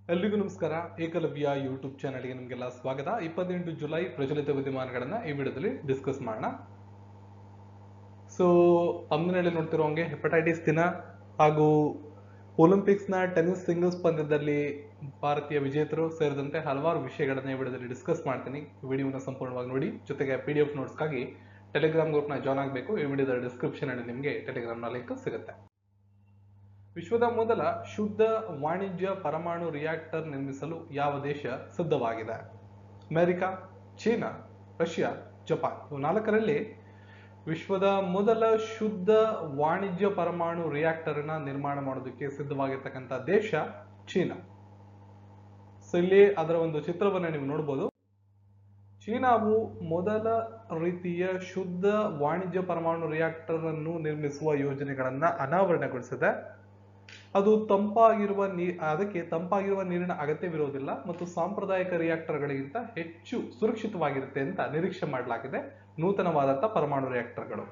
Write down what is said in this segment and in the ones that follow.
ಎಲ್ರಿಗೂ ನಮಸ್ಕಾರ ಏಕಲವ್ಯ ಯೂಟ್ಯೂಬ್ ಚಾನಲ್ಗೆ ನಿಮಗೆಲ್ಲ ಸ್ವಾಗತ ಇಪ್ಪತ್ತೆಂಟು ಜುಲೈ ಪ್ರಚಲಿತ ವಿದ್ಯಮಾನಗಳನ್ನ ಈ ವಿಡಿಯೋದಲ್ಲಿ ಡಿಸ್ಕಸ್ ಮಾಡೋಣ ಸೊ ತಮ್ಮನಲ್ಲಿ ನೋಡ್ತಿರೋ ಹಂಗೆ ಹೆಪಟೈಟಿಸ್ ದಿನ ಹಾಗೂ ಒಲಿಂಪಿಕ್ಸ್ನ ಟೆನ್ನಿಸ್ ಸಿಂಗಲ್ಸ್ ಪಂದ್ಯದಲ್ಲಿ ಭಾರತೀಯ ವಿಜೇತರು ಸೇರಿದಂತೆ ಹಲವಾರು ವಿಷಯಗಳನ್ನ ಈ ವಿಡಿಯೋದಲ್ಲಿ ಡಿಸ್ಕಸ್ ಮಾಡ್ತೀನಿ ವಿಡಿಯೋನ ಸಂಪೂರ್ಣವಾಗಿ ನೋಡಿ ಜೊತೆಗೆ ಪಿ ಡಿ ಎಫ್ ನೋಟ್ಸ್ಗಾಗಿ ಟೆಲಿಗ್ರಾಮ್ ಗ್ರೂಪ್ನ ಜಾಯ್ನ್ ಆಗಬೇಕು ಈ ವಿಡಿಯೋದ ಡಿಸ್ಕ್ರಿಪ್ಷನ್ ಅಲ್ಲಿ ನಿಮಗೆ ಟೆಲಿಗ್ರಾಮ್ನ ಲಿಂಕ್ ಸಿಗುತ್ತೆ ವಿಶ್ವದ ಮೊದಲ ಶುದ್ಧ ವಾಣಿಜ್ಯ ಪರಮಾಣು ರಿಯಾಕ್ಟರ್ ನಿರ್ಮಿಸಲು ಯಾವ ದೇಶ ಸಿದ್ಧವಾಗಿದೆ ಅಮೆರಿಕ ಚೀನಾ ರಷ್ಯಾ ಜಪಾನ್ ಇವು ನಾಲ್ಕರಲ್ಲಿ ವಿಶ್ವದ ಮೊದಲ ಶುದ್ಧ ವಾಣಿಜ್ಯ ಪರಮಾಣು ರಿಯಾಕ್ಟರ್ ನ ನಿರ್ಮಾಣ ಮಾಡೋದಕ್ಕೆ ಸಿದ್ಧವಾಗಿರ್ತಕ್ಕಂಥ ದೇಶ ಚೀನಾ ಸೊ ಇಲ್ಲಿ ಅದರ ಒಂದು ಚಿತ್ರವನ್ನ ನೀವು ನೋಡಬಹುದು ಚೀನಾವು ಮೊದಲ ರೀತಿಯ ಶುದ್ಧ ವಾಣಿಜ್ಯ ಪರಮಾಣು ರಿಯಾಕ್ಟರ್ ಅನ್ನು ನಿರ್ಮಿಸುವ ಯೋಜನೆಗಳನ್ನ ಅನಾವರಣಗೊಳಿಸಿದೆ ಅದು ತಂಪಾಗಿರುವ ನೀ ಅದಕ್ಕೆ ತಂಪಾಗಿರುವ ನೀರಿನ ಅಗತ್ಯವಿರುವುದಿಲ್ಲ ಮತ್ತು ಸಾಂಪ್ರದಾಯಿಕ ರಿಯಾಕ್ಟರ್ಗಳಿಗಿಂತ ಹೆಚ್ಚು ಸುರಕ್ಷಿತವಾಗಿರುತ್ತೆ ಅಂತ ನಿರೀಕ್ಷೆ ಮಾಡಲಾಗಿದೆ ನೂತನವಾದಂತಹ ಪರಮಾಣು ರಿಯಾಕ್ಟರ್ಗಳು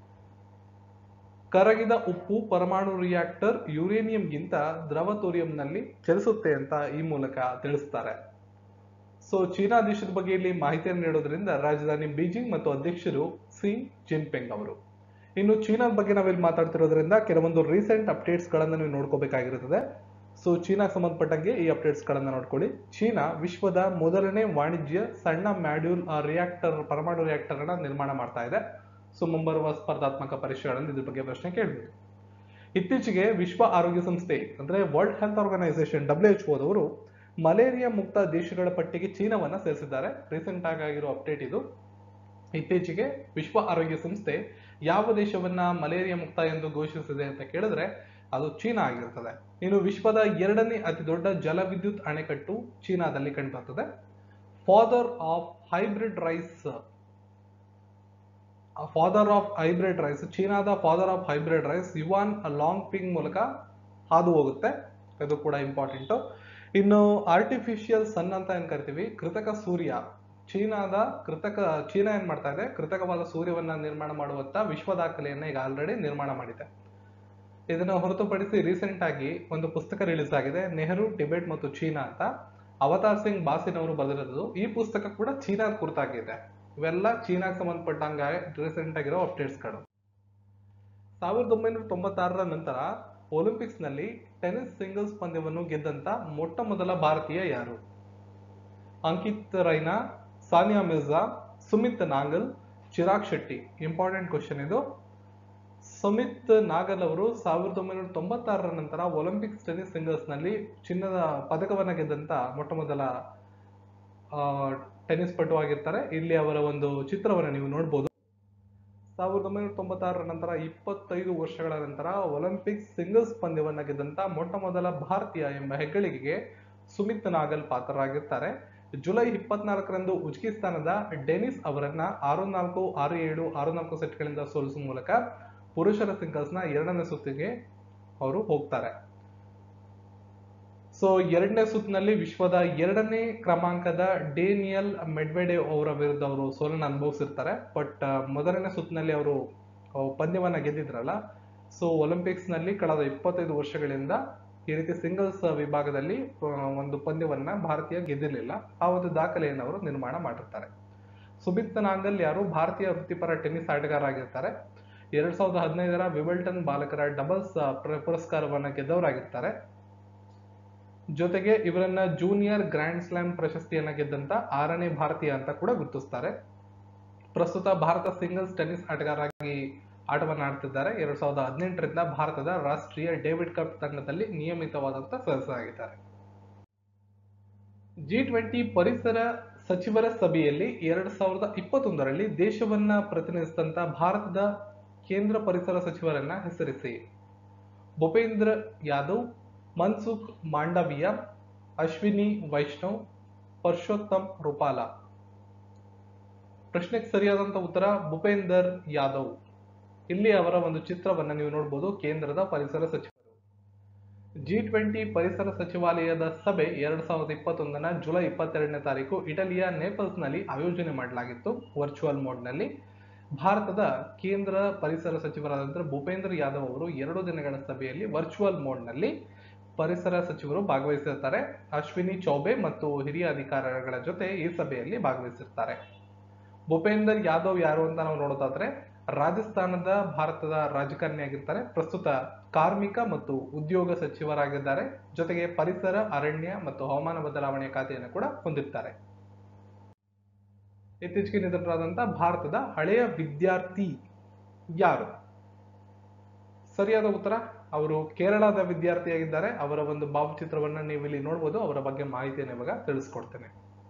ಕರಗಿದ ಉಪ್ಪು ಪರಮಾಣು ರಿಯಾಕ್ಟರ್ ಯುರೇನಿಯಂಗಿಂತ ದ್ರವ ತೋರಿಯಂನಲ್ಲಿ ಚಲಿಸುತ್ತೆ ಅಂತ ಈ ಮೂಲಕ ತಿಳಿಸ್ತಾರೆ ಸೊ ಚೀನಾ ದೇಶದ ಬಗ್ಗೆ ಇಲ್ಲಿ ಮಾಹಿತಿಯನ್ನು ನೀಡೋದ್ರಿಂದ ರಾಜಧಾನಿ ಬೀಜಿಂಗ್ ಮತ್ತು ಅಧ್ಯಕ್ಷರು ಸಿ ಜಿನ್ಪಿಂಗ್ ಅವರು ಇನ್ನು ಚೀನಾದ ಬಗ್ಗೆ ನಾವಿಲ್ಲಿ ಮಾತಾಡ್ತಿರೋದ್ರಿಂದ ಕೆಲವೊಂದು ರೀಸೆಂಟ್ ಅಪ್ಡೇಟ್ಸ್ ಗಳನ್ನ ನೀವು ನೋಡ್ಕೋಬೇಕಾಗಿರುತ್ತದೆ ಸೊ ಚೀನಾ ಸಂಬಂಧಪಟ್ಟಂಗೆ ಈ ಅಪ್ಡೇಟ್ಸ್ ಗಳನ್ನ ನೋಡ್ಕೊಳ್ಳಿ ಚೀನಾ ವಿಶ್ವದ ಮೊದಲನೇ ವಾಣಿಜ್ಯ ಸಣ್ಣ ಮಾಡ್ಯೂಲ್ ರಿಯಾಕ್ಟರ್ ಪರಮಾಣು ರಿಯಾಕ್ಟರ್ ಅನ್ನ ನಿರ್ಮಾಣ ಮಾಡ್ತಾ ಇದೆ ಸೊ ಮುಂಬರುವ ಸ್ಪರ್ಧಾತ್ಮಕ ಪರೀಕ್ಷೆಗಳಲ್ಲಿ ಇದ್ರ ಬಗ್ಗೆ ಪ್ರಶ್ನೆ ಕೇಳಬಹುದು ಇತ್ತೀಚೆಗೆ ವಿಶ್ವ ಆರೋಗ್ಯ ಸಂಸ್ಥೆ ಅಂದ್ರೆ world health organisation W H ಓದವರು ಮಲೇರಿಯಾ ಮುಕ್ತ ದೇಶಗಳ ಪಟ್ಟಿಗೆ ಚೀನಾವನ್ನ ಸೇರಿಸಿದ್ದಾರೆ ರೀಸೆಂಟ್ ಆಗಿ ಆಗಿರೋ ಅಪ್ಡೇಟ್ ಇದು ಇತ್ತೀಚೆಗೆ ವಿಶ್ವ ಆರೋಗ್ಯ ಸಂಸ್ಥೆ ಯಾವ ದೇಶವನ್ನ ಮಲೇರಿಯಾ ಮುಕ್ತ ಎಂದು ಘೋಷಿಸಿದೆ ಅಂತ ಕೇಳಿದ್ರೆ ಅದು ಚೀನಾ ಆಗಿರ್ತದೆ ಇನ್ನು ವಿಶ್ವದ ಎರಡನೇ ಅತಿ ದೊಡ್ಡ ಜಲವಿದ್ಯುತ್ ಅಣೆಕಟ್ಟು ಚೀನಾದಲ್ಲಿ ಕಂಡುಬರ್ತದೆ father of hybrid rice father of hybrid rice ಚೀನಾದ father of hybrid rice Yuan Longping ಮೂಲಕ ಹಾದು ಹೋಗುತ್ತೆ ಇದು ಕೂಡ ಇಂಪಾರ್ಟೆಂಟ್ ಇನ್ನು ಆರ್ಟಿಫಿಷಿಯಲ್ ಸನ್ ಅಂತ ಏನ್ ಕರಿತೀವಿ ಕೃತಕ ಸೂರ್ಯ ಚೀನಾದ ಕೃತಕ ಚೀನಾ ಏನ್ ಮಾಡ್ತಾ ಇದೆ ಕೃತಕವಾದ ಸೂರ್ಯವನ್ನ ನಿರ್ಮಾಣ ಮಾಡುವಂತ ವಿಶ್ವ ದಾಖಲೆಯನ್ನ ಈಗ ಆಲ್ರೆಡಿ ನಿರ್ಮಾಣ ಮಾಡಿದೆ ಇದನ್ನ ಹೊರತುಪಡಿಸಿ ರೀಸೆಂಟ್ ಆಗಿ ಒಂದು ಪುಸ್ತಕ ರಿಲೀಸ್ ಆಗಿದೆ ನೆಹರು ಟಿಬೆಟ್ ಮತ್ತು ಚೀನಾ ಅಂತ ಅವತಾರ್ ಸಿಂಗ್ ಬಾಸಿನ್ ಅವರು ಬರೆದಿರೋದು ಈ ಪುಸ್ತಕ ಕೂಡ ಚೀನಾದ ಕುರಿತಾಗಿದೆ ಇವೆಲ್ಲ ಚೀನಾಗೆ ಸಂಬಂಧಪಟ್ಟಂಗ ರೀಸೆಂಟ್ ಆಗಿರೋ ಅಪ್ಡೇಟ್ಸ್ಗಳು ಸಾವಿರದ ಒಂಬೈನೂರ ತೊಂಬತ್ತಾರರ ನಂತರ ಒಲಿಂಪಿಕ್ಸ್ ನಲ್ಲಿ ಟೆನ್ನಿಸ್ ಸಿಂಗಲ್ಸ್ ಪಂದ್ಯವನ್ನು ಗೆದ್ದಂತ ಮೊಟ್ಟ ಮೊದಲ ಭಾರತೀಯ ಯಾರು ಅಂಕಿತ್ ರೈನಾ ಸಾನಿಯಾ ಮಿರ್ಜಾ ಸುಮಿತ್ ನಾಗಲ್ ಚಿರಾಗ್ ಶೆಟ್ಟಿ ಇಂಪಾರ್ಟೆಂಟ್ ಕ್ವಶನ್ ಇದು ಸುಮಿತ್ ನಾಗಲ್ ಅವರು ಸಾವಿರದ ಒಂಬೈನೂರ ತೊಂಬತ್ತಾರರ ನಂತರ ಒಲಿಂಪಿಕ್ಸ್ ಟೆನ್ನಿಸ್ ಸಿಂಗಲ್ಸ್ ನಲ್ಲಿ ಚಿನ್ನದ ಪದಕವನ್ನ ಗೆದ್ದಂತ ಮೊಟ್ಟ ಮೊದಲ ಟೆನ್ನಿಸ್ ಪಟು ಆಗಿರ್ತಾರೆ ಇಲ್ಲಿ ಅವರ ಒಂದು ಚಿತ್ರವನ್ನು ನೀವು ನೋಡಬಹುದು ಸಾವಿರದ ಒಂಬೈನೂರ ತೊಂಬತ್ತಾರರ ನಂತರ ಇಪ್ಪತ್ತೈದು ವರ್ಷಗಳ ನಂತರ ಒಲಿಂಪಿಕ್ಸ್ ಸಿಂಗಲ್ಸ್ ಪಂದ್ಯವನ್ನ ಗೆದ್ದಂತ ಮೊಟ್ಟ ಮೊದಲ ಭಾರತೀಯ ಎಂಬ ಹೆಗ್ಗಳಿಕೆಗೆ ಸುಮಿತ್ ನಾಗಲ್ ಪಾತ್ರರಾಗಿರ್ತಾರೆ ಜುಲೈ ಇಪ್ಪತ್ನಾಲ್ಕರಂದು ಉಜ್ಕಿಸ್ತಾನದ ಡೆನಿಸ್ ಅವರನ್ನ ಆರು ನಾಲ್ಕು ಆರು ಏಳು ಆರು ನಾಲ್ಕು ಸೆಟ್ಗಳಿಂದ ಸೋಲಿಸುವ ಮೂಲಕ ಪುರುಷರ ಸಿಂಗಲ್ಸ್ನ ಎರಡನೇ ಸುತ್ತಿಗೆ ಅವರು ಹೋಗ್ತಾರೆ ಸೊ ಎರಡನೇ ಸುತ್ತಿನಲ್ಲಿ ವಿಶ್ವದ ಎರಡನೇ ಕ್ರಮಾಂಕದ ಡೇನಿಯಲ್ ಮೆಡ್ವೆಡೇವ್ ಅವರ ವಿರುದ್ಧ ಅವರು ಸೋಲನ್ನು ಅನುಭವಿಸಿರ್ತಾರೆ ಬಟ್ ಮೊದಲನೇ ಸುತ್ತಿನಲ್ಲಿ ಅವರು ಪಂದ್ಯವನ್ನ ಗೆದ್ದಿದ್ರಲ್ಲ ಸೊ ಒಲಿಂಪಿಕ್ಸ್ ನಲ್ಲಿ ಕಳೆದ ಇಪ್ಪತ್ತೈದು ವರ್ಷಗಳಿಂದ ಈ ರೀತಿ ಸಿಂಗಲ್ಸ್ ವಿಭಾಗದಲ್ಲಿ ಒಂದು ಪಂದ್ಯವನ್ನ ಭಾರತೀಯ ಗೆದ್ದಿರಲಿಲ್ಲ ಆ ಒಂದು ದಾಖಲೆಯನ್ನು ಅವರು ನಿರ್ಮಾಣ ಮಾಡಿರ್ತಾರೆ ಸುಮಿತ್ ನಾಗಲ್ ಯಾರು ಭಾರತೀಯ ವೃತ್ತಿಪರ ಟೆನ್ನಿಸ್ ಆಟಗಾರ ಆಗಿರ್ತಾರೆ ಎರಡ್ ಸಾವಿರದ ಹದಿನೈದರ ವಿಬಲ್ಟನ್ ಬಾಲಕರ ಡಬಲ್ಸ್ ಪುರಸ್ಕಾರವನ್ನ ಗೆದ್ದವರಾಗಿರ್ತಾರೆ ಜೊತೆಗೆ ಇವರನ್ನ ಜೂನಿಯರ್ ಗ್ರ್ಯಾಂಡ್ ಸ್ಲಾಮ್ ಪ್ರಶಸ್ತಿಯನ್ನ ಗೆದ್ದಂತ ಆರನೇ ಭಾರತೀಯ ಅಂತ ಕೂಡ ಗುರುತಿಸ್ತಾರೆ ಪ್ರಸ್ತುತ ಭಾರತ ಸಿಂಗಲ್ಸ್ ಟೆನ್ನಿಸ್ ಆಟಗಾರರಾಗಿ ಆಟವನ್ನು ಆಡ್ತಿದ್ದಾರೆ ಎರಡ್ ಸಾವಿರದ ಹದಿನೆಂಟರಿಂದ ಭಾರತದ ರಾಷ್ಟ್ರೀಯ ಡೇವಿಡ್ ಕಪ್ ತಂಡದಲ್ಲಿ ನಿಯಮಿತವಾದಂತ ಸದಸ್ಯರಾಗಿದ್ದಾರೆ ಜಿ ಟ್ವೆಂಟಿ ಪರಿಸರ ಸಚಿವರ ಸಭೆಯಲ್ಲಿ ಎರಡ್ ಸಾವಿರದ ಇಪ್ಪತ್ತೊಂದರಲ್ಲಿ ದೇಶವನ್ನ ಪ್ರತಿನಿಧಿಸಿದಂತ ಭಾರತದ ಕೇಂದ್ರ ಪರಿಸರ ಸಚಿವರನ್ನ ಹೆಸರಿಸಿ ಭೂಪೇಂದ್ರ ಯಾದವ್ ಮನ್ಸುಖ್ ಮಾಂಡವಿಯಾ ಅಶ್ವಿನಿ ವೈಷ್ಣವ್ ಪರ್ಷೋತ್ತಮ್ ರೂಪಾಲ ಪ್ರಶ್ನೆಗೆ ಸರಿಯಾದಂತ ಉತ್ತರ ಭೂಪೇಂದರ್ ಯಾದವ್ ಇಲ್ಲಿ ಅವರ ಒಂದು ಚಿತ್ರವನ್ನ ನೀವು ನೋಡಬಹುದು ಕೇಂದ್ರದ ಪರಿಸರ ಸಚಿವರು ಜಿ ಟ್ವೆಂಟಿ ಪರಿಸರ ಸಚಿವಾಲಯದ ಸಭೆ ಎರಡ್ ಸಾವಿರದ ಇಪ್ಪತ್ತೊಂದನ ಜುಲೈ ಇಪ್ಪತ್ತೆರಡನೇ ತಾರೀಕು ಇಟಲಿಯ ನೇಪಲ್ಸ್ ನಲ್ಲಿ ಆಯೋಜನೆ ಮಾಡಲಾಗಿತ್ತು ವರ್ಚುವಲ್ ಮೋಡ್ ನಲ್ಲಿ ಭಾರತದ ಕೇಂದ್ರ ಪರಿಸರ ಸಚಿವರಾದಂತಹ ಭೂಪೇಂದ್ರ ಯಾದವ್ ಅವರು ಎರಡು ದಿನಗಳ ಸಭೆಯಲ್ಲಿ ವರ್ಚುವಲ್ ಮೋಡ್ ನಲ್ಲಿ ಪರಿಸರ ಸಚಿವರು ಭಾಗವಹಿಸಿರ್ತಾರೆ ಅಶ್ವಿನಿ ಚೌಬೆ ಮತ್ತು ಹಿರಿಯ ಅಧಿಕಾರಿಗಳ ಜೊತೆ ಈ ಸಭೆಯಲ್ಲಿ ಭಾಗವಹಿಸಿರ್ತಾರೆ ಭೂಪೇಂದರ್ ಯಾದವ್ ಯಾರು ಅಂತ ನಾವು ನೋಡೋದಾದ್ರೆ ರಾಜಸ್ಥಾನದ ಭಾರತದ ರಾಜಕಾರಣಿಯಾಗಿರ್ತಾರೆ ಪ್ರಸ್ತುತ ಕಾರ್ಮಿಕ ಮತ್ತು ಉದ್ಯೋಗ ಸಚಿವರಾಗಿದ್ದಾರೆ ಜೊತೆಗೆ ಪರಿಸರ ಅರಣ್ಯ ಮತ್ತು ಹವಾಮಾನ ಬದಲಾವಣೆ ಖಾತೆಯನ್ನು ಕೂಡ ಹೊಂದಿರ್ತಾರೆ ಇತ್ತೀಚೆಗೆ ನಿಧನರಾದಂತ ಭಾರತದ ಹಳೆಯ ವಿದ್ಯಾರ್ಥಿ ಯಾರು ಸರಿಯಾದ ಉತ್ತರ ಅವರು ಕೇರಳದ ವಿದ್ಯಾರ್ಥಿಯಾಗಿದ್ದಾರೆ ಅವರ ಒಂದು ಭಾವಚಿತ್ರವನ್ನ ನೀವು ಇಲ್ಲಿ ನೋಡಬಹುದು ಅವರ ಬಗ್ಗೆ ಮಾಹಿತಿಯನ್ನು ಇವಾಗ ತಿಳಿಸ್ಕೊಡ್ತೇನೆ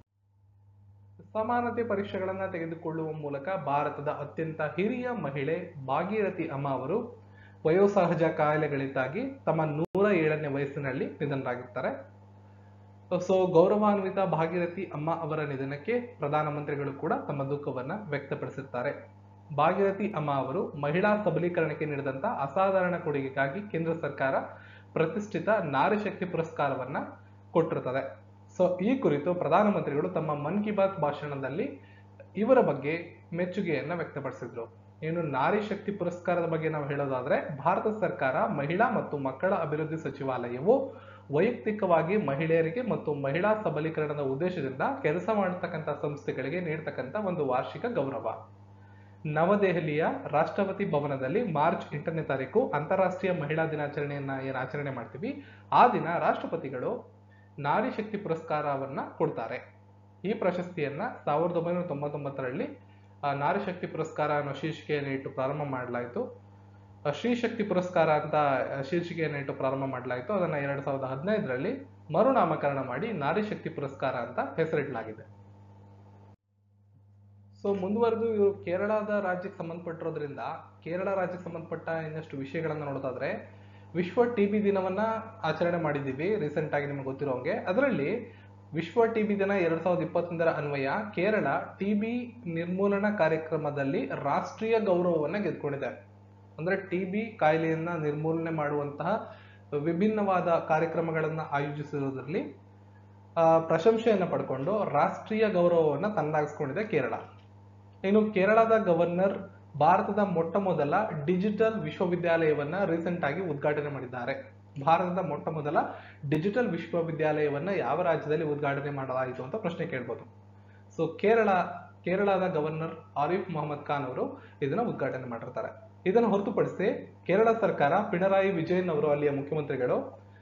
ಸಮಾನತೆ ಪರೀಕ್ಷೆಗಳನ್ನ ತೆಗೆದುಕೊಳ್ಳುವ ಮೂಲಕ ಭಾರತದ ಅತ್ಯಂತ ಹಿರಿಯ ಮಹಿಳೆ ಭಾಗೀರಥಿ ಅಮ್ಮ ಅವರು ವಯೋಸಹಜ ಕಾಯಿಲೆಗಳಿಂದಾಗಿ ತಮ್ಮ ನೂರ ಏಳನೇ ವಯಸ್ಸಿನಲ್ಲಿ ನಿಧನರಾಗಿರ್ತಾರೆ ಸೊ ಗೌರವಾನ್ವಿತ ಭಾಗೀರಥಿ ಅಮ್ಮ ಅವರ ನಿಧನಕ್ಕೆ ಪ್ರಧಾನಮಂತ್ರಿಗಳು ಕೂಡ ತಮ್ಮ ದುಃಖವನ್ನ ವ್ಯಕ್ತಪಡಿಸಿರ್ತಾರೆ ಭಾಗೀರಥಿ ಅಮ್ಮ ಅವರು ಮಹಿಳಾ ಸಬಲೀಕರಣಕ್ಕೆ ನೀಡಿದಂತ ಅಸಾಧಾರಣ ಕೊಡುಗೆಗಾಗಿ ಕೇಂದ್ರ ಸರ್ಕಾರ ಪ್ರತಿಷ್ಠಿತ ನಾರಿ ಶಕ್ತಿ ಪುರಸ್ಕಾರವನ್ನ ಕೊಟ್ಟಿರುತ್ತದೆ ಸೊ ಈ ಕುರಿತು ಪ್ರಧಾನಮಂತ್ರಿಗಳು ತಮ್ಮ ಮನ್ ಕಿ ಬಾತ್ ಭಾಷಣದಲ್ಲಿ ಇವರ ಬಗ್ಗೆ ಮೆಚ್ಚುಗೆಯನ್ನ ವ್ಯಕ್ತಪಡಿಸಿದ್ರು ಏನು ನಾರಿ ಶಕ್ತಿ ಪುರಸ್ಕಾರದ ಬಗ್ಗೆ ನಾವು ಹೇಳೋದಾದ್ರೆ ಭಾರತ ಸರ್ಕಾರ ಮಹಿಳಾ ಮತ್ತು ಮಕ್ಕಳ ಅಭಿವೃದ್ಧಿ ಸಚಿವಾಲಯವು ವೈಯಕ್ತಿಕವಾಗಿ ಮಹಿಳೆಯರಿಗೆ ಮತ್ತು ಮಹಿಳಾ ಸಬಲೀಕರಣದ ಉದ್ದೇಶದಿಂದ ಕೆಲಸ ಮಾಡತಕ್ಕಂಥ ಸಂಸ್ಥೆಗಳಿಗೆ ನೀಡತಕ್ಕಂಥ ಒಂದು ವಾರ್ಷಿಕ ಗೌರವ ನವದೆಹಲಿಯ ರಾಷ್ಟ್ರಪತಿ ಭವನದಲ್ಲಿ ಮಾರ್ಚ್ ಎಂಟನೇ ತಾರೀಕು ಅಂತಾರಾಷ್ಟ್ರೀಯ ಮಹಿಳಾ ದಿನಾಚರಣೆಯನ್ನ ಏನು ಆಚರಣೆ ಮಾಡ್ತೀವಿ ಆ ದಿನ ರಾಷ್ಟ್ರಪತಿಗಳು ನಾರಿ ಶಕ್ತಿ ಪುರಸ್ಕಾರವನ್ನ ಕೊಡ್ತಾರೆ ಈ ಪ್ರಶಸ್ತಿಯನ್ನ ಸಾವಿರದ ಒಂಬೈನೂರ ತೊಂಬತ್ತೊಂಬತ್ತರಲ್ಲಿ ಆ, ನಾರಿ ಶಕ್ತಿ ಪುರಸ್ಕಾರ ಅನ್ನೋ ಶೀರ್ಷಿಕೆಯನ್ನು ಇಟ್ಟು ಪ್ರಾರಂಭ ಮಾಡಲಾಯಿತು ಆ, ಶ್ರೀ ಶಕ್ತಿ ಪುರಸ್ಕಾರ ಅಂತ ಆ, ಶೀರ್ಷಿಕೆಯನ್ನು ಇಟ್ಟು ಪ್ರಾರಂಭ ಮಾಡಲಾಯಿತು ಅದನ್ನ ಎರಡ್ ಸಾವಿರದ ಹದಿನೈದರಲ್ಲಿ ಮರುನಾಮಕರಣ ಮಾಡಿ ನಾರಿ ಶಕ್ತಿ ಪುರಸ್ಕಾರ ಅಂತ ಹೆಸರಿಡಲಾಗಿದೆ ಸೊ ಮುಂದುವರೆದು ಇವರು ಕೇರಳದ ರಾಜ್ಯಕ್ಕೆ ಸಂಬಂಧಪಟ್ಟಿರೋದ್ರಿಂದ ಕೇರಳ ರಾಜ್ಯಕ್ಕೆ ಸಂಬಂಧಪಟ್ಟ ಇನ್ನಷ್ಟು ವಿಷಯಗಳನ್ನ ನೋಡೋದಾದ್ರೆ ವಿಶ್ವ ಟಿ ಬಿ ದಿನವನ್ನ ಆಚರಣೆ ಮಾಡಿದ್ದೀವಿ ರೀಸೆಂಟ್ ಆಗಿ ನಿಮಗೆ ಗೊತ್ತಿರೋಂಗೆ ಅದರಲ್ಲಿ ವಿಶ್ವ ಟಿ ಬಿ ದಿನ ಎರಡ್ ಸಾವಿರದ ಇಪ್ಪತ್ತೊಂದರ ಅನ್ವಯ ಕೇರಳ ಟಿ ಬಿ ನಿರ್ಮೂಲನಾ ಕಾರ್ಯಕ್ರಮದಲ್ಲಿ ರಾಷ್ಟ್ರೀಯ ಗೌರವವನ್ನ ಗೆದ್ಕೊಂಡಿದೆ ಅಂದ್ರೆ ಟಿ ಬಿ ಕಾಯಿಲೆಯನ್ನ ನಿರ್ಮೂಲನೆ ಮಾಡುವಂತಹ ವಿಭಿನ್ನವಾದ ಕಾರ್ಯಕ್ರಮಗಳನ್ನ ಆಯೋಜಿಸಿರುವುದರಲ್ಲಿ ಆ, ಪ್ರಶಂಸೆಯನ್ನ ಪಡ್ಕೊಂಡು ರಾಷ್ಟ್ರೀಯ ಗೌರವವನ್ನ ತನ್ನದಾಗಿಸ್ಕೊಂಡಿದೆ ಕೇರಳ ಇನ್ನು ಕೇರಳದ ಗವರ್ನರ್ ಭಾರತದ ಮೊಟ್ಟ ಮೊದಲ ಡಿಜಿಟಲ್ ವಿಶ್ವವಿದ್ಯಾಲಯವನ್ನ ರೀಸೆಂಟ್ ಆಗಿ ಉದ್ಘಾಟನೆ ಮಾಡಿದ್ದಾರೆ ಭಾರತದ ಮೊಟ್ಟ ಮೊದಲ ಡಿಜಿಟಲ್ ವಿಶ್ವವಿದ್ಯಾಲಯವನ್ನ ಯಾವ ರಾಜ್ಯದಲ್ಲಿ ಉದ್ಘಾಟನೆ ಮಾಡಲಾಯಿತು ಅಂತ ಪ್ರಶ್ನೆ ಕೇಳ್ಬೋದು ಸೊ ಕೇರಳ ಕೇರಳದ ಗವರ್ನರ್ ಆರಿಫ್ ಮೊಹಮ್ಮದ್ ಖಾನ್ ಅವರು ಇದನ್ನ ಉದ್ಘಾಟನೆ ಮಾಡಿರ್ತಾರೆ ಇದನ್ನು ಹೊರತುಪಡಿಸಿ ಕೇರಳ ಸರ್ಕಾರ ಪಿಣರಾಯಿ ವಿಜಯನ್ ಅವರು ಅಲ್ಲಿಯ ಮುಖ್ಯಮಂತ್ರಿಗಳು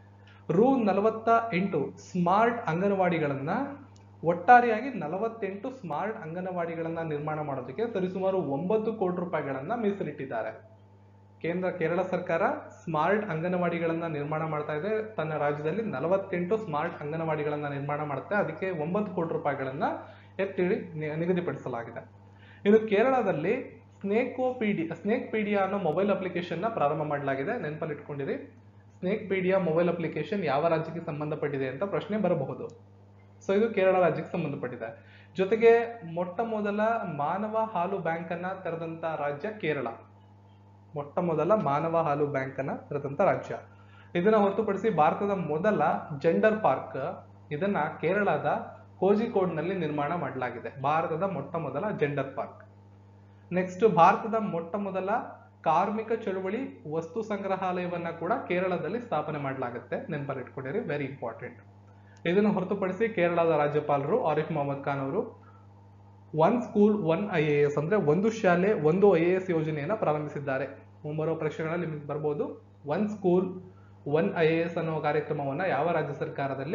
ರು ನಲವತ್ತ ಎಂಟು ಸ್ಮಾರ್ಟ್ ಅಂಗನವಾಡಿಗಳನ್ನ ಒಟ್ಟಾರೆಯಾಗಿ ನಲವತ್ತೆಂಟು ಸ್ಮಾರ್ಟ್ ಅಂಗನವಾಡಿಗಳನ್ನ ನಿರ್ಮಾಣ ಮಾಡೋದಕ್ಕೆ ಸರಿಸುಮಾರು ಒಂಬತ್ತು ಕೋಟಿ ರೂಪಾಯಿಗಳನ್ನ ಮೀಸಲಿಟ್ಟಿದ್ದಾರೆ ಕೇಂದ್ರ ಕೇರಳ ಸರ್ಕಾರ ಸ್ಮಾರ್ಟ್ ಅಂಗನವಾಡಿಗಳನ್ನ ನಿರ್ಮಾಣ ಮಾಡ್ತಾ ಇದೆ ತನ್ನ ರಾಜ್ಯದಲ್ಲಿ ನಲವತ್ತೆಂಟು ಸ್ಮಾರ್ಟ್ ಅಂಗನವಾಡಿಗಳನ್ನ ನಿರ್ಮಾಣ ಮಾಡುತ್ತೆ ಅದಕ್ಕೆ ಒಂಬತ್ತು ಕೋಟಿ ರೂಪಾಯಿಗಳನ್ನ ಎತ್ತಿ ನಿ- ನಿಗದಿಪಡಿಸಲಾಗಿದೆ ಇನ್ನು ಕೇರಳದಲ್ಲಿ ಸ್ನೇಕೋಪೀಡಿಯಾ ಸ್ನೇಕ್ ಪೀಡಿಯಾ ಅನ್ನೋ ಮೊಬೈಲ್ ಅಪ್ಲಿಕೇಶನ್ ನ ಪ್ರಾರಂಭ ಮಾಡಲಾಗಿದೆ ನೆನಪಲ್ಲಿ ಇಟ್ಕೊಂಡಿರಿ ಸ್ನೇಕ್ ಪೀಡಿಯಾ ಮೊಬೈಲ್ ಅಪ್ಲಿಕೇಶನ್ ಯಾವ ರಾಜ್ಯಕ್ಕೆ ಸಂಬಂಧಪಟ್ಟಿದೆ ಅಂತ ಪ್ರಶ್ನೆ ಬರಬಹುದು ಸೊ ಇದು ಕೇರಳ ರಾಜ್ಯಕ್ಕೆ ಸಂಬಂಧಪಟ್ಟಿದೆ ಜೊತೆಗೆ ಮೊಟ್ಟ ಮೊದಲ ಮಾನವ ಹಾಲು ಬ್ಯಾಂಕ್ ಅನ್ನ ತೆರೆದಂತ ರಾಜ್ಯ ಕೇರಳ ಮೊಟ್ಟ ಮೊದಲ ಮಾನವ ಹಾಲು ಬ್ಯಾಂಕ್ ಅನ್ನ ತೆರೆದಂತ ರಾಜ್ಯ ಇದನ್ನ ಹೊರತುಪಡಿಸಿ ಭಾರತದ ಮೊದಲ ಜೆಂಡರ್ ಪಾರ್ಕ್ ಇದನ್ನ ಕೇರಳದ ಕೋಜಿಕೋಡ್ನಲ್ಲಿ ನಿರ್ಮಾಣ ಮಾಡಲಾಗಿದೆ ಭಾರತದ ಮೊಟ್ಟ ಮೊದಲ ಜೆಂಡರ್ ಪಾರ್ಕ್ ನೆಕ್ಸ್ಟ್ ಭಾರತದ ಮೊಟ್ಟ ಮೊದಲ ಕಾರ್ಮಿಕ ಚಳುವಳಿ ವಸ್ತು ಸಂಗ್ರಹಾಲಯವನ್ನ ಕೂಡ ಕೇರಳದಲ್ಲಿ ಸ್ಥಾಪನೆ ಮಾಡಲಾಗುತ್ತೆ ನೆನಪಲ್ಲಿ ಇಟ್ಕೊಂಡಿರಿ ವೆರಿ ಇಂಪಾರ್ಟೆಂಟ್ ಇದನ್ನು ಹೊರತುಪಡಿಸಿ ಕೇರಳದ ರಾಜ್ಯಪಾಲರು ಆರಿಫ್ ಮೊಹಮ್ಮದ್ ಖಾನ್ ಅವರು one school one I A S ಅಂದ್ರೆ ಒಂದು ಶಾಲೆ ಒಂದು ಐ ಎ ಎಸ್ ಯೋಜನೆಯನ್ನ ಪ್ರಾರಂಭಿಸಿದ್ದಾರೆ ಮುಂಬರುವ ಪರೀಕ್ಷೆಗಳಲ್ಲಿ ನಿಮಗೆ ಬರ್ಬೋದು one school one I A S ಅನ್ನೋ ಕಾರ್ಯಕ್ರಮವನ್ನ ಯಾವ ರಾಜ್ಯ ಸರ್ಕಾರದಲ್ಲಿ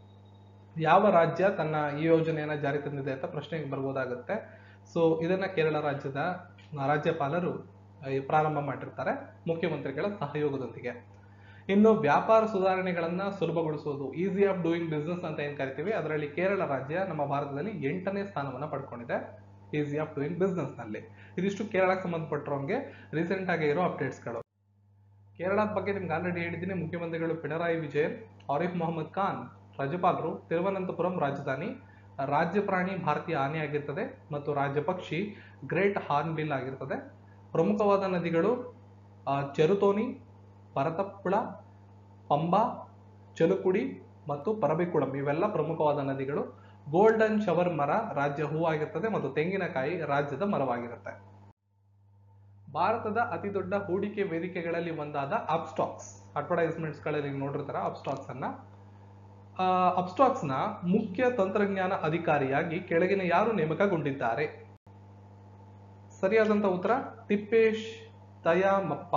ಯಾವ ರಾಜ್ಯ ತನ್ನ ಈ ಯೋಜನೆಯನ್ನ ಜಾರಿ ತಂದಿದೆ ಅಂತ ಪ್ರಶ್ನೆ ಬರ್ಬೋದಾಗುತ್ತೆ ಸೊ ಇದನ್ನ ಕೇರಳ ರಾಜ್ಯದ ರಾಜ್ಯಪಾಲರು ಆ, ಈ ಪ್ರಾರಂಭ ಮಾಡಿರ್ತಾರೆ ಮುಖ್ಯಮಂತ್ರಿಗಳ ಸಹಯೋಗದೊಂದಿಗೆ ಇನ್ನು ವ್ಯಾಪಾರ ಸುಧಾರಣೆಗಳನ್ನ ಸುಲಭಗೊಳಿಸುವುದು ಈಸಿ ಆಫ್ ಡೂಯಿಂಗ್ ಬಿಸ್ನೆಸ್ ಅಂತ ಏನ್ ಕರಿತೀವಿ ಅದರಲ್ಲಿ ಕೇರಳ ರಾಜ್ಯ ನಮ್ಮ ಭಾರತದಲ್ಲಿ ಎಂಟನೇ ಸ್ಥಾನವನ್ನ ಪಡ್ಕೊಂಡಿದೆ ಈಸಿ ಆಫ್ ಡೂಯಿಂಗ್ ಬಿಸ್ನೆಸ್ ನಲ್ಲಿ ಇದಿಷ್ಟು ಕೇರಳಕ್ಕೆ ಸಂಬಂಧಪಟ್ಟಿರೋಂಗೆ ರೀಸೆಂಟ್ ಆಗಿ ಇರೋ ಅಪ್ಡೇಟ್ಸ್ಗಳು ಕೇರಳದ ಬಗ್ಗೆ ನಿಮ್ಗೆ ಆಲ್ರೆಡಿ ಹೇಳಿದ್ದೀನಿ ಮುಖ್ಯಮಂತ್ರಿಗಳು ಪಿಣರಾಯಿ ವಿಜಯನ್ ಆರಿಫ್ ಮೊಹಮ್ಮದ್ ಖಾನ್ ರಾಜ್ಯಪಾಲರು ತಿರುವನಂತಪುರಂ ರಾಜಧಾನಿ ರಾಜ್ಯ ಪ್ರಾಣಿ ಭಾರತೀಯ ಆನೆ ಆಗಿರ್ತದೆ ಮತ್ತು ರಾಜ್ಯ ಪಕ್ಷಿ ಗ್ರೇಟ್ ಹಾರ್ನ್ ಬಿಲ್ ಆಗಿರ್ತದೆ ಪ್ರಮುಖವಾದ ನದಿಗಳು ಆ, ಚೆರುತೋನಿ ಪರತಪ್ಪುಳ ಪಂಬಾ ಚಲುಕುಡಿ ಮತ್ತು ಪರಬಿಕುಳಂ ಇವೆಲ್ಲ ಪ್ರಮುಖವಾದ ನದಿಗಳು ಗೋಲ್ಡನ್ ಶವರ್ ಮರ ರಾಜ್ಯ ಹೂವಾಗಿರ್ತದೆ ಮತ್ತು ತೆಂಗಿನಕಾಯಿ ರಾಜ್ಯದ ಮರವಾಗಿರುತ್ತೆ ಭಾರತದ ಅತಿ ದೊಡ್ಡ ಹೂಡಿಕೆ ವೇದಿಕೆಗಳಲ್ಲಿ ಒಂದಾದ ಅಪ್ಸ್ಟಾಕ್ಸ್ ಅಡ್ವರ್ಟೈಸ್ಮೆಂಟ್ಸ್ ಗಳಲ್ಲಿ ನೋಡಿರ್ತಾರ ಅಪ್ಸ್ಟಾಕ್ಸ್ ಅನ್ನ ಅಪ್ಸ್ಟಾಕ್ಸ್ ನ ಮುಖ್ಯ ತಂತ್ರಜ್ಞಾನ ಅಧಿಕಾರಿಯಾಗಿ ಕೆಳಗಿನ ಯಾರು ನೇಮಕಗೊಂಡಿದ್ದಾರೆ ಸರಿಯಾದಂತ ಉತ್ತರ ತಿಪ್ಪೇಶ್ ದಯಾಮಪ್ಪ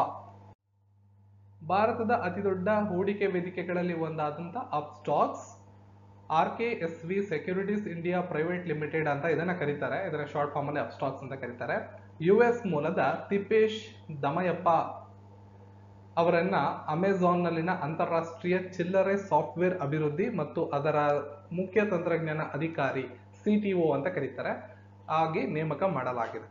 ಭಾರತದ ಅತಿದೊಡ್ಡ ಹೂಡಿಕೆ ವೇದಿಕೆಗಳಲ್ಲಿ ಒಂದಾದಂತ Upstox R K S V securities India private limited ಅಂತ ಇದನ್ನ ಕರೀತಾರೆ ಇದರ ಶಾರ್ಟ್ ಫಾರ್ಮ್ ಅಲ್ಲಿ ಅಪ್ಸ್ಟಾಕ್ಸ್ ಅಂತ ಕರೀತಾರೆ ಯು ಎಸ್ ಮೂಲದ ತಿಪ್ಪೇಶ್ ದಮಯಪ್ಪ ಅವರನ್ನ ಅಮೆಜಾನ್ ನಲ್ಲಿನ ಅಂತಾರಾಷ್ಟ್ರೀಯ ಚಿಲ್ಲರೆ ಸಾಫ್ಟ್ವೇರ್ ಅಭಿವೃದ್ಧಿ ಮತ್ತು ಅದರ ಮುಖ್ಯ ತಂತ್ರಜ್ಞಾನ ಅಧಿಕಾರಿ ಸಿಟಿಒ ಅಂತ ಕರೀತಾರೆ ಆಗಿ ನೇಮಕ ಮಾಡಲಾಗಿದೆ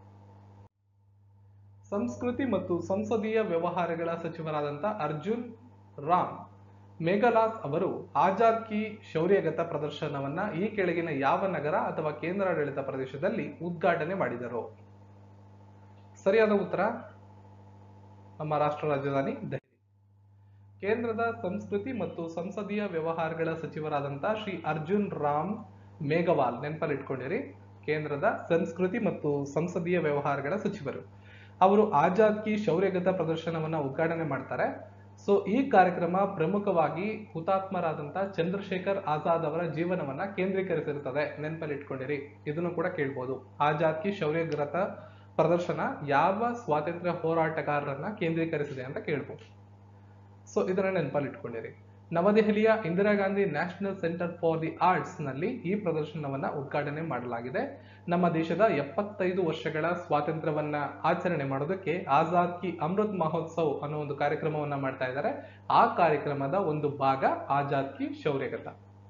ಸಂಸ್ಕೃತಿ ಮತ್ತು ಸಂಸದೀಯ ವ್ಯವಹಾರಗಳ ಸಚಿವರಾದಂಥ ಅರ್ಜುನ್ ರಾಮ್ ಮೇಘಲಾಸ್ ಅವರು ಆಜಾದ್ ಕಿ ಶೌರ್ಯಗತ ಪ್ರದರ್ಶನವನ್ನ ಈ ಕೆಳಗಿನ ಯಾವ ನಗರ ಅಥವಾ ಕೇಂದ್ರಾಡಳಿತ ಪ್ರದೇಶದಲ್ಲಿ ಉದ್ಘಾಟನೆ ಮಾಡಿದರು ಸರಿಯಾದ ಉತ್ತರ ನಮ್ಮ ರಾಷ್ಟ್ರ ರಾಜಧಾನಿ ದೆಹಲಿ ಕೇಂದ್ರದ ಸಂಸ್ಕೃತಿ ಮತ್ತು ಸಂಸದೀಯ ವ್ಯವಹಾರಗಳ ಸಚಿವರಾದಂಥ ಶ್ರೀ ಅರ್ಜುನ್ ರಾಮ್ ಮೇಘವಾಲ್ ನೆನಪಲ್ಲಿ ಇಟ್ಕೊಂಡಿರಿ ಕೇಂದ್ರದ ಸಂಸ್ಕೃತಿ ಮತ್ತು ಸಂಸದೀಯ ವ್ಯವಹಾರಗಳ ಸಚಿವರು ಅವರು ಆಜಾದ್ ಕಿ ಶೌರ್ಯಗತ ಪ್ರದರ್ಶನವನ್ನ ಉದ್ಘಾಟನೆ ಮಾಡ್ತಾರೆ ಸೊ ಈ ಕಾರ್ಯಕ್ರಮ ಪ್ರಮುಖವಾಗಿ ಹುತಾತ್ಮರಾದಂತ ಚಂದ್ರಶೇಖರ್ ಆಜಾದ್ ಅವರ ಜೀವನವನ್ನ ಕೇಂದ್ರೀಕರಿಸಿರುತ್ತದೆ ನೆನಪಲ್ಲಿ ಇಟ್ಕೊಂಡಿರಿ ಇದನ್ನು ಕೂಡ ಕೇಳ್ಬೋದು ಆಜಾದ್ ಕಿ ಶೌರ್ಯಗತ ಪ್ರದರ್ಶನ ಯಾವ ಸ್ವಾತಂತ್ರ್ಯ ಹೋರಾಟಗಾರರನ್ನ ಕೇಂದ್ರೀಕರಿಸಿದೆ ಅಂತ ಕೇಳ್ಬೋದು ಸೊ ಇದನ್ನ ನೆನಪಲ್ಲಿ ಇಟ್ಕೊಂಡಿರಿ ನವದೆಹಲಿಯ Indira Gandhi national centre for the arts ನಲ್ಲಿ ಈ ಪ್ರದರ್ಶನವನ್ನ ಉದ್ಘಾಟನೆ ಮಾಡಲಾಗಿದೆ ನಮ್ಮ ದೇಶದ ಎಪ್ಪತ್ತೈದು ವರ್ಷಗಳ ಸ್ವಾತಂತ್ರ್ಯವನ್ನ ಆಚರಣೆ ಮಾಡೋದಕ್ಕೆ ಆಜಾದ್ ಕಿ ಅಮೃತ್ ಮಹೋತ್ಸವ್ ಅನ್ನೋ ಒಂದು ಕಾರ್ಯಕ್ರಮವನ್ನ ಮಾಡ್ತಾ ಇದ್ದಾರೆ ಆ ಕಾರ್ಯಕ್ರಮದ ಒಂದು ಭಾಗ ಆಜಾದ್ ಕಿ ಶೌರ್ಯಗತ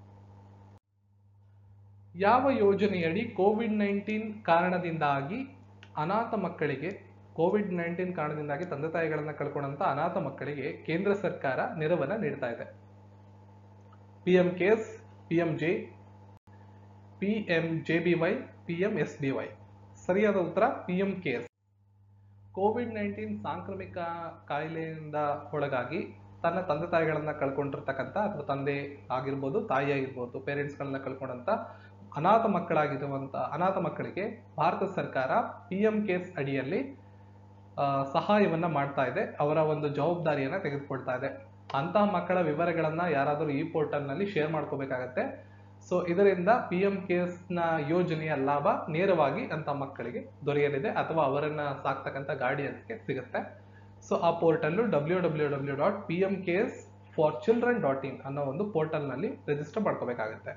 ಯಾವ ಯೋಜನೆಯಡಿ ಕೋವಿಡ್ ನೈನ್ಟೀನ್ ಕಾರಣದಿಂದಾಗಿ ಅನಾಥ ಮಕ್ಕಳಿಗೆ ಕೋವಿಡ್ ನೈನ್ಟೀನ್ ಕಾರಣದಿಂದಾಗಿ ತಂದೆ ತಾಯಿಗಳನ್ನ ಕಳ್ಕೊಂಡಂತ ಅನಾಥ ಮಕ್ಕಳಿಗೆ ಕೇಂದ್ರ ಸರ್ಕಾರ ನೆರವನ್ನ ನೀಡ್ತಾ ಇದೆ P M cares P M J P M J B Y P M S B Y ಸರಿಯಾದ ಉತ್ತರ P M cares COVID nineteen ಸಾಂಕ್ರಾಮಿಕ ಕಾಯಿಲೆಯಿಂದ ಒಳಗಾಗಿ ತನ್ನ ತಂದೆ ತಾಯಿಗಳನ್ನ ಕಳ್ಕೊಂಡಿರ್ತಕ್ಕಂಥ ಅಥವಾ ತಂದೆ ಆಗಿರ್ಬೋದು ತಾಯಿ ಆಗಿರ್ಬೋದು ಪೇರೆಂಟ್ಸ್ಗಳನ್ನ ಕಳ್ಕೊಂಡಂತ ಅನಾಥ ಮಕ್ಕಳಾಗಿರುವಂತ ಅನಾಥ ಮಕ್ಕಳಿಗೆ ಭಾರತ ಸರ್ಕಾರ ಪಿ ಎಂ ಕೇರ್ಸ್ ಅಡಿಯಲ್ಲಿ ಆ, ಸಹಾಯವನ್ನ ಮಾಡ್ತಾ ಇದೆ ಅವರ ಒಂದು ಜವಾಬ್ದಾರಿಯನ್ನ ತೆಗೆದುಕೊಳ್ತಾ ಇದೆ ಅಂತಹ ಮಕ್ಕಳ ವಿವರಗಳನ್ನ ಯಾರಾದರೂ ಈ ಪೋರ್ಟಲ್ ನಲ್ಲಿ ಶೇರ್ ಮಾಡ್ಕೋಬೇಕಾಗತ್ತೆ ಸೊ ಇದರಿಂದ ಪಿ ಎಂ ಕೇರ್ಸ್ ನ ಯೋಜನೆಯ ಲಾಭ ನೇರವಾಗಿ ಅಂತ ಮಕ್ಕಳಿಗೆ ದೊರೆಯಲಿದೆ ಅಥವಾ ಅವರನ್ನ ಸಾಕ್ತಕ್ಕಂಥ ಗಾರ್ಡಿಯನ್ಸ್ಗೆ ಸಿಗುತ್ತೆ ಸೊ ಆ portal W W W dot P M cares for children dot in ಅನ್ನೋ ಒಂದು ಪೋರ್ಟಲ್ ನಲ್ಲಿ ರಿಜಿಸ್ಟರ್ ಮಾಡ್ಕೋಬೇಕಾಗುತ್ತೆ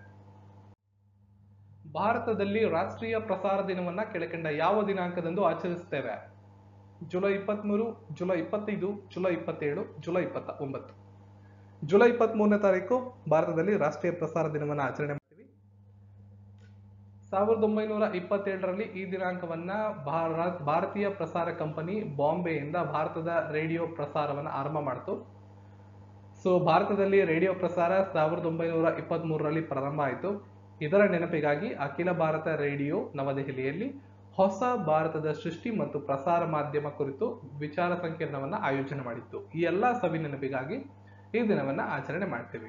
ಭಾರತದಲ್ಲಿ ರಾಷ್ಟ್ರೀಯ ಪ್ರಸಾರ ದಿನವನ್ನ ಕೆಳಕಂಡ ಯಾವ ದಿನಾಂಕದಂದು ಆಚರಿಸುತ್ತೇವೆ ಜುಲೈ ಇಪ್ಪತ್ಮೂರು ಜುಲೈ ಇಪ್ಪತ್ತೈದು ಜುಲೈ ಇಪ್ಪತ್ತೇಳು ಜುಲೈ ಇಪ್ಪತ್ತ ಒಂಬತ್ತು ಜುಲೈ ಇಪ್ಪತ್ತ್ ಮೂರನೇ ತಾರೀಕು ಭಾರತದಲ್ಲಿ ರಾಷ್ಟ್ರೀಯ ಪ್ರಸಾರ ದಿನವನ್ನ ಆಚರಣೆ ಮಾಡ್ತೀವಿ ಸಾವಿರದ ಒಂಬೈನೂರ ಇಪ್ಪತ್ತೇಳರಲ್ಲಿ ಈ ದಿನಾಂಕವನ್ನ ಭಾರತ್ ಭಾರತೀಯ ಪ್ರಸಾರ ಕಂಪನಿ ಬಾಂಬೆಯಿಂದ ಭಾರತದ ರೇಡಿಯೋ ಪ್ರಸಾರವನ್ನ ಆರಂಭ ಮಾಡಿತು ಸೊ ಭಾರತದಲ್ಲಿ ರೇಡಿಯೋ ಪ್ರಸಾರ ಸಾವಿರದ ಒಂಬೈನೂರ ಇಪ್ಪತ್ತ್ ಮೂರರಲ್ಲಿ ಪ್ರಾರಂಭ ಆಯಿತು ಇದರ ನೆನಪಿಗಾಗಿ ಅಖಿಲ ಭಾರತ ರೇಡಿಯೋ ನವದೆಹಲಿಯಲ್ಲಿ ಹೊಸ ಭಾರತದ ಸೃಷ್ಟಿ ಮತ್ತು ಪ್ರಸಾರ ಮಾಧ್ಯಮ ಕುರಿತು ವಿಚಾರ ಸಂಕಿರಣವನ್ನ ಆಯೋಜನೆ ಮಾಡಿತ್ತು ಈ ಎಲ್ಲಾ ಸವಿ ನೆನಪಿಗಾಗಿ ಈ ದಿನವನ್ನ ಆಚರಣೆ ಮಾಡ್ತೀವಿ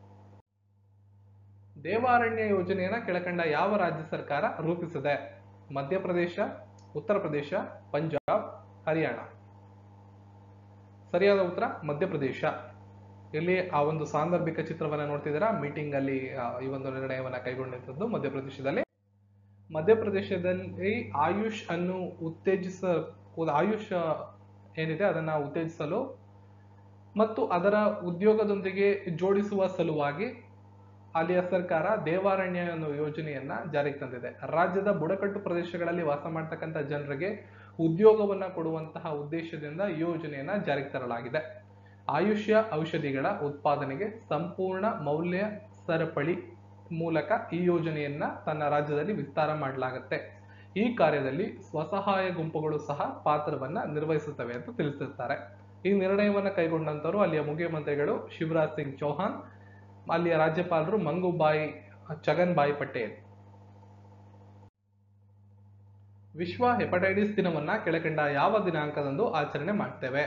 ದೇವಾರಣ್ಯ ಯೋಜನೆಯನ್ನ ಕೆಳಕಂಡ ಯಾವ ರಾಜ್ಯ ಸರ್ಕಾರ ರೂಪಿಸಿದೆ ಮಧ್ಯಪ್ರದೇಶ ಉತ್ತರ ಪ್ರದೇಶ ಪಂಜಾಬ್ ಹರಿಯಾಣ ಸರಿಯಾದ ಉತ್ತರ ಮಧ್ಯಪ್ರದೇಶ ಇಲ್ಲಿ ಆ ಒಂದು ಸಾಂದರ್ಭಿಕ ಚಿತ್ರವನ್ನ ನೋಡ್ತಿದ್ದೀರಾ ಮೀಟಿಂಗ್ ಅಲ್ಲಿ ಆ, ಈ ಒಂದು ನಿರ್ಣಯವನ್ನ ಕೈಗೊಂಡಿದ್ದದ್ದು ಮಧ್ಯಪ್ರದೇಶದಲ್ಲಿ ಮಧ್ಯಪ್ರದೇಶದಲ್ಲಿ ಆಯುಷ್ ಅನ್ನು ಉತ್ತೇಜಿಸ ಆಯುಷ್ ಏನಿದೆ ಅದನ್ನ ಉತ್ತೇಜಿಸಲು ಮತ್ತು ಅದರ ಉದ್ಯೋಗದೊಂದಿಗೆ ಜೋಡಿಸುವ ಸಲುವಾಗಿ ಅಲ್ಲಿಯ ಸರ್ಕಾರ ದೇವಾರಣ್ಯ ಅನ್ನೋ ಯೋಜನೆಯನ್ನ ಜಾರಿಗೆ ತಂದಿದೆ ರಾಜ್ಯದ ಬುಡಕಟ್ಟು ಪ್ರದೇಶಗಳಲ್ಲಿ ವಾಸ ಮಾಡ್ತಕ್ಕಂಥ ಜನರಿಗೆ ಉದ್ಯೋಗವನ್ನ ಕೊಡುವಂತಹ ಉದ್ದೇಶದಿಂದ ಈ ಯೋಜನೆಯನ್ನ ಜಾರಿಗೆ ತರಲಾಗಿದೆ ಆಯುಷ್ಯ ಔಷಧಿಗಳ ಉತ್ಪಾದನೆಗೆ ಸಂಪೂರ್ಣ ಮೌಲ್ಯ ಸರಪಳಿ ಮೂಲಕ ಈ ಯೋಜನೆಯನ್ನ ತನ್ನ ರಾಜ್ಯದಲ್ಲಿ ವಿಸ್ತಾರ ಮಾಡಲಾಗುತ್ತೆ ಈ ಕಾರ್ಯದಲ್ಲಿ ಸ್ವಸಹಾಯ ಗುಂಪುಗಳು ಸಹ ಪಾತ್ರವನ್ನ ನಿರ್ವಹಿಸುತ್ತವೆ ಅಂತ ತಿಳಿಸಿರ್ತಾರೆ ಈ ನಿರ್ಣಯವನ್ನ ಕೈಗೊಂಡಂತವರು ಅಲ್ಲಿಯ ಮುಖ್ಯಮಂತ್ರಿಗಳು ಶಿವರಾಜ್ ಸಿಂಗ್ ಚೌಹಾಣ್ ಅಲ್ಲಿಯ ರಾಜ್ಯಪಾಲರು ಮಂಗುಬಾಯಿ ಚಗನ್ ಬಾಯಿ ಪಟೇಲ್ ವಿಶ್ವ ಹೆಪಟೈಟಿಸ್ ದಿನವನ್ನ ಕೆಳಕಂಡ ಯಾವ ದಿನಾಂಕದಂದು ಆಚರಣೆ ಮಾಡ್ತೇವೆ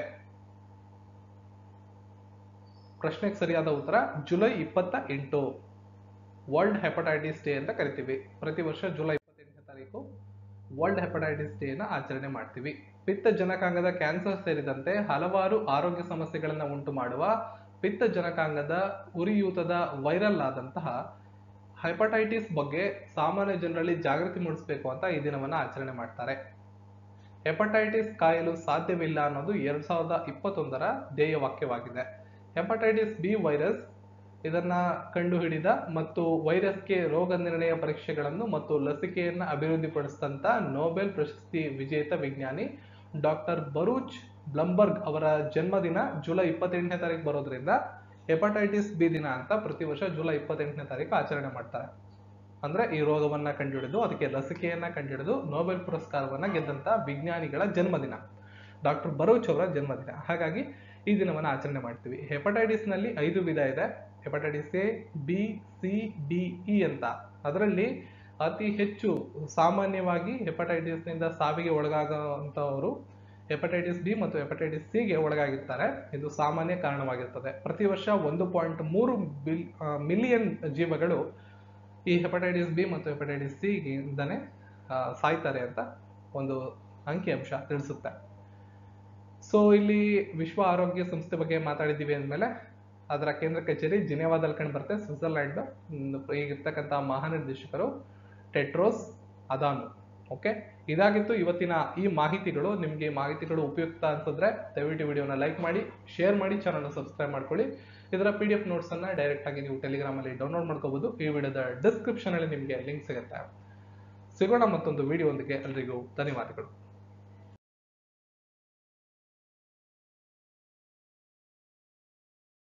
ಪ್ರಶ್ನೆಗೆ ಸರಿಯಾದ ಉತ್ತರ ಜುಲೈ ಇಪ್ಪತ್ತ ಎಂಟು ವರ್ಲ್ಡ್ ಹೆಪಟೈಟಿಸ್ ಡೇ ಅಂತ ಕರಿತೀವಿ ಪ್ರತಿ ವರ್ಷ ಜುಲೈ ಇಪ್ಪತ್ತೆಂಟನೇ ತಾರೀಕು ವರ್ಲ್ಡ್ ಹೆಪಟೈಟಿಸ್ ಡೇ ನ ಆಚರಣೆ ಮಾಡ್ತೀವಿ ಪಿತ್ತಜನಕಾಂಗದ ಕ್ಯಾನ್ಸರ್ ಸೇರಿದಂತೆ ಹಲವಾರು ಆರೋಗ್ಯ ಸಮಸ್ಯೆಗಳನ್ನು ಉಂಟು ಮಾಡುವ ಪಿತ್ತಜನಕಾಂಗದ ಉರಿಯೂತದ ವೈರಲ್ ಆದಂತಹ ಹೆಪಟೈಟಿಸ್ ಬಗ್ಗೆ ಸಾಮಾನ್ಯ ಜನರಲ್ಲಿ ಜಾಗೃತಿ ಮೂಡಿಸಬೇಕು ಅಂತ ಈ ದಿನವನ್ನ ಆಚರಣೆ ಮಾಡ್ತಾರೆ ಹೆಪಟೈಟಿಸ್ ಕಾಯಲು ಸಾಧ್ಯವಿಲ್ಲ ಅನ್ನೋದು ಎರಡ್ ಸಾವಿರದ ಇಪ್ಪತ್ತೊಂದರ ಧ್ಯೇಯ ವಾಕ್ಯವಾಗಿದೆ ಹೆಪಟೈಟಿಸ್ ಬಿ ವೈರಸ್ ಇದನ್ನ ಕಂಡುಹಿಡಿದ ಮತ್ತು ವೈರಸ್ಗೆ ರೋಗ ನಿರ್ಣಯ ಪರೀಕ್ಷೆಗಳನ್ನು ಮತ್ತು ಲಸಿಕೆಯನ್ನು ಅಭಿವೃದ್ಧಿಪಡಿಸಿದಂತ ನೊಬೆಲ್ ಪ್ರಶಸ್ತಿ ವಿಜೇತ ವಿಜ್ಞಾನಿ ಡಾಕ್ಟರ್ ಬರೂಚ್ ಬ್ಲಂಬರ್ಗ್ ಅವರ ಜನ್ಮದಿನ ಜುಲೈ ಇಪ್ಪತ್ತೆಂಟನೇ ತಾರೀಕು ಬರೋದ್ರಿಂದ ಹೆಪಟೈಟಿಸ್ ಬಿ ದಿನ ಅಂತ ಪ್ರತಿ ವರ್ಷ ಜುಲೈ ಇಪ್ಪತ್ತೆಂಟನೇ ತಾರೀಕು ಆಚರಣೆ ಮಾಡ್ತಾರೆ ಅಂದ್ರೆ ಈ ರೋಗವನ್ನ ಕಂಡುಹಿಡಿದು ಅದಕ್ಕೆ ಲಸಿಕೆಯನ್ನ ಕಂಡುಹಿಡಿದು ನೊಬೆಲ್ ಪುರಸ್ಕಾರವನ್ನ ಗೆದ್ದಂತ ವಿಜ್ಞಾನಿಗಳ ಜನ್ಮದಿನ ಡಾಕ್ಟರ್ ಬರೂಚ್ ಅವರ ಜನ್ಮದಿನ ಹಾಗಾಗಿ ಈ ದಿನವನ್ನ ಆಚರಣೆ ಮಾಡ್ತೀವಿ ಹೆಪಟೈಟಿಸ್ ನಲ್ಲಿ ಐದು ವಿಧ ಇದೆ hepatitis A B C D E ಅಂತ ಅದರಲ್ಲಿ ಅತಿ ಹೆಚ್ಚು ಸಾಮಾನ್ಯವಾಗಿ ಹೆಪಟೈಟಿಸ್ ನಿಂದ ಸಾವಿಗೆ ಒಳಗಾಗುವಂತವರು ಹೆಪಟೈಟಿಸ್ ಬಿ ಮತ್ತು ಹೆಪಟೈಟಿಸ್ ಸಿ ಗೆ ಒಳಗಾಗಿರ್ತಾರೆ ಇದು ಸಾಮಾನ್ಯ ಕಾರಣವಾಗಿರ್ತದೆ ಪ್ರತಿ ವರ್ಷ ಒಂದು ಪಾಯಿಂಟ್ ಮೂರು ಬಿಲ್ ಮಿಲಿಯನ್ ಜೀವಗಳು ಈ ಹೆಪಟೈಟಿಸ್ ಬಿ ಮತ್ತು ಹೆಪಟೈಟಿಸ್ ಸಿ ಇಂದನೇ ಆ, ಸಾಯ್ತಾರೆ ಅಂತ ಒಂದು ಅಂಕಿಅಂಶ ತಿಳಿಸುತ್ತೆ ಸೊ ಇಲ್ಲಿ ವಿಶ್ವ ಆರೋಗ್ಯ ಸಂಸ್ಥೆ ಬಗ್ಗೆ ಮಾತಾಡಿದ್ದೀವಿ ಅಂದಮೇಲೆ ಅದರ ಕೇಂದ್ರ ಕಚೇರಿ ಜಿನೆವಾದಲ್ಲಿ ಕಂಡು ಬರುತ್ತೆ ಸ್ವಿಟ್ಜರ್ಲ್ಯಾಂಡ್ ಈಗಿರ್ತಕ್ಕಂಥ ಮಹಾನಿರ್ದೇಶಕರು ಟೆಟ್ರೋಸ್ ಅದಾನು ಓಕೆ ಇದಾಗಿತ್ತು ಇವತ್ತಿನ ಈ ಮಾಹಿತಿಗಳು ನಿಮಗೆ ಮಾಹಿತಿಗಳು ಉಪಯುಕ್ತ ಅನ್ಸಿದ್ರೆ ದಯವಿಟ್ಟು ವಿಡಿಯೋನ ಲೈಕ್ ಮಾಡಿ ಶೇರ್ ಮಾಡಿ ಚಾನಲ್ನ ಸಬ್ಸ್ಕ್ರೈಬ್ ಮಾಡ್ಕೊಳ್ಳಿ ಇದರ ಪಿ ಡಿ ಎಫ್ ನೋಟ್ಸನ್ನು ಡೈರೆಕ್ಟ್ ಆಗಿ ನೀವು ಟೆಲಿಗ್ರಾಮಲ್ಲಿ ಡೌನ್ಲೋಡ್ ಮಾಡ್ಕೋಬಹುದು ಈ ವಿಡಿಯೋದ ಡಿಸ್ಕ್ರಿಪ್ಷನ್ ಅಲ್ಲಿ ನಿಮಗೆ ಲಿಂಕ್ ಸಿಗುತ್ತೆ ಸಿಗೋಣ ಮತ್ತೊಂದು ವಿಡಿಯೋ ಒಂದಿಗೆ ಎಲ್ರಿಗೂ ಧನ್ಯವಾದಗಳು